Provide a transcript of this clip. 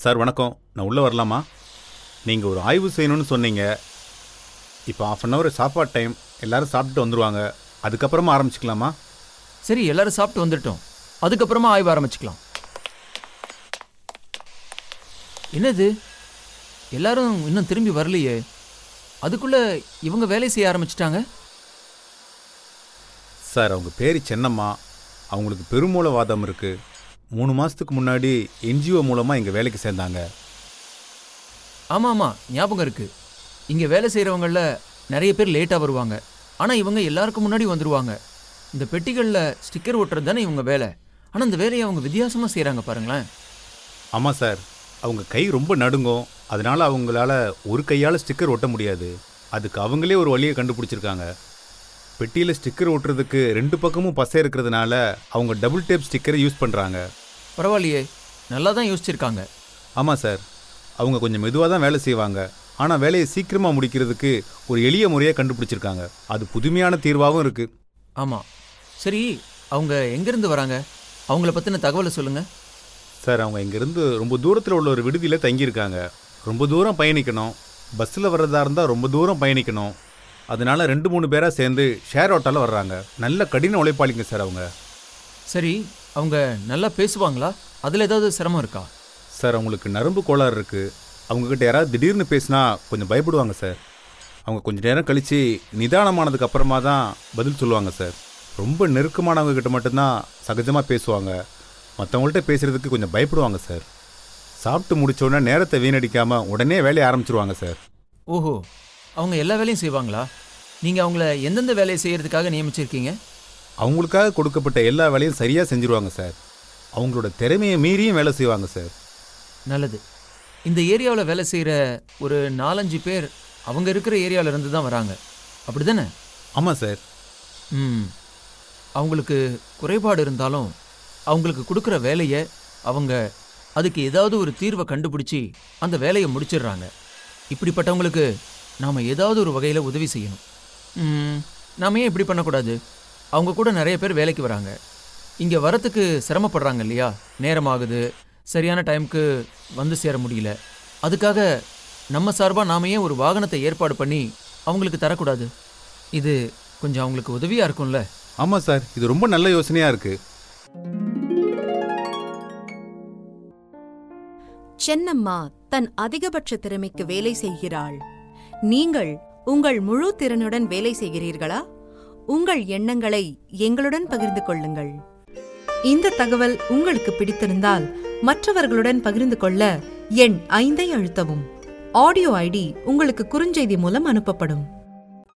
sir வணக்கம் நான் உள்ளே வரலாமா நீங்கள் ஒரு ஆய்வு செய்யணும்னு சொன்னீங்க இப்போ ஆஃப் அன் ஹவர் சாப்பாடு டைம் எல்லாரும் சாப்பிட்டு வந்துடுவாங்க அதுக்கப்புறமா ஆரம்பிச்சுக்கலாமா சரி எல்லாரும் சாப்பிட்டு வந்துட்டோம் அதுக்கப்புறமா ஆய்வு ஆரம்பிச்சுக்கலாம் என்னது எல்லாரும் இன்னும் திரும்பி வரலையே அதுக்குள்ள இவங்க வேலை செய்ய ஆரம்பிச்சிட்டாங்க சார் அவங்க பேர் சென்னம்மா அவங்களுக்கு பெருமூலவாதம் இருக்குது மூணு மாதத்துக்கு முன்னாடி என்ஜிஓ மூலமாக எங்கள் வேலைக்கு சேர்ந்தாங்க ஆமாம் ஆமாம் ஞாபகம் இருக்கு இங்கே வேலை செய்கிறவங்கள நிறைய பேர் லேட்டாக வருவாங்க ஆனால் இவங்க எல்லாருக்கும் முன்னாடி வந்துருவாங்க இந்த பெட்டிகளில் ஸ்டிக்கர் ஒட்டுறது தானே இவங்க வேலை ஆனால் இந்த வேலையை அவங்க வித்தியாசமாக செய்கிறாங்க பாருங்களேன் ஆமாம் சார் அவங்க கை ரொம்ப நடுங்கும் அதனால் அவங்களால ஒரு கையால் ஸ்டிக்கர் ஒட்ட முடியாது அதுக்கு அவங்களே ஒரு வழியை கண்டுபிடிச்சிருக்காங்க பெட்டியில் ஸ்டிக்கர் ஒட்டுறதுக்கு ரெண்டு பக்கமும் பசை இருக்கிறதுனால அவங்க டபுள் டேப் ஸ்டிக்கரை யூஸ் பண்ணுறாங்க பரவாயில்லையே நல்லா தான் யோசிச்சிருக்காங்க ஆமாம் சார் அவங்க கொஞ்சம் மெதுவாக தான் வேலை செய்வாங்க ஆனால் வேலையை சீக்கிரமாக முடிக்கிறதுக்கு ஒரு எளிய முறையை கண்டுபிடிச்சிருக்காங்க அது புதுமையான தீர்வாகவும் இருக்குது ஆமாம் சரி அவங்க எங்கேருந்து வராங்க அவங்கள பற்றின தகவலை சொல்லுங்கள் சார் அவங்க இங்கேருந்து ரொம்ப தூரத்தில் உள்ள ஒரு விடுதியில் தங்கியிருக்காங்க ரொம்ப தூரம் பயணிக்கணும் பஸ்ஸில் வர்றதா இருந்தால் ரொம்ப தூரம் பயணிக்கணும் அதனால ரெண்டு மூணு பேராக சேர்ந்து ஷேர் ஆட்டோவில் வர்றாங்க நல்ல கடின உழைப்பாளிங்க சார் அவங்க சரி அவங்க நல்லா பேசுவாங்களா அதில் ஏதாவது சிரமம் இருக்கா சார் அவங்களுக்கு நரம்பு கோளாறு இருக்குது அவங்கக்கிட்ட யாராவது திடீர்னு பேசினா கொஞ்சம் பயப்படுவாங்க சார் அவங்க கொஞ்ச நேரம் கழித்து நிதானமானதுக்கு அப்புறமா தான் பதில் சொல்லுவாங்க சார் ரொம்ப நெருக்கமானவங்க கிட்ட மட்டும்தான் சகஜமாக பேசுவாங்க மற்றவங்கள்ட்ட பேசுகிறதுக்கு கொஞ்சம் பயப்படுவாங்க சார் சாப்பிட்டு முடிச்ச உடனே நேரத்தை வீணடிக்காமல் உடனே வேலையை ஆரம்பிச்சிருவாங்க சார் ஓஹோ அவங்க எல்லா வேலையும் செய்வாங்களா நீங்கள் அவங்கள எந்தெந்த வேலையை செய்கிறதுக்காக நியமிச்சிருக்கீங்க அவங்களுக்காக கொடுக்கப்பட்ட எல்லா வேலையும் சரியாக செஞ்சுருவாங்க சார் அவங்களோட திறமையை மீறியும் வேலை செய்வாங்க சார் நல்லது இந்த ஏரியாவில் வேலை செய்கிற ஒரு நாலஞ்சு பேர் அவங்க இருக்கிற ஏரியாவில் இருந்து தான் வராங்க அப்படி தானே ஆமாம் சார் ம் அவங்களுக்கு குறைபாடு இருந்தாலும் அவங்களுக்கு கொடுக்குற வேலையை அவங்க அதுக்கு ஏதாவது ஒரு தீர்வை கண்டுபிடிச்சி அந்த வேலையை முடிச்சிடுறாங்க இப்படிப்பட்டவங்களுக்கு நாம் ஏதாவது ஒரு வகையில் உதவி செய்யணும் ம், நாம ஏன் இப்படி பண்ணக்கூடாது அவங்க கூட நிறைய பேர் வேலைக்கு வராங்க இங்கே வரத்துக்கு சிரமப்படுறாங்க இல்லையா நேரமாகுது சரியான டைம்க்கு வந்து சேர முடியல அதுக்காக நம்ம சார்பாக நாம ஏன் ஒரு வாகனத்தை ஏற்பாடு பண்ணி அவங்களுக்கு தரக்கூடாது இது கொஞ்சம் அவங்களுக்கு உதவியாக இருக்கும்ல ஆமாம் சார் இது ரொம்ப நல்ல யோசனையாக இருக்குது சென்னம்மா தன் அதிகபட்ச திறமைக்கு வேலை செய்கிறாள் நீங்கள் உங்கள் முழு திறனுடன் வேலை செய்கிறீர்களா உங்கள் எண்ணங்களை எங்களுடன் பகிர்ந்து கொள்ளுங்கள் இந்த தகவல் உங்களுக்கு பிடித்திருந்தால் மற்றவர்களுடன் பகிர்ந்து கொள்ள எண் ஐந்தை அழுத்தவும் ஆடியோ ஐடி உங்களுக்கு குறுஞ்செய்தி மூலம் அனுப்பப்படும்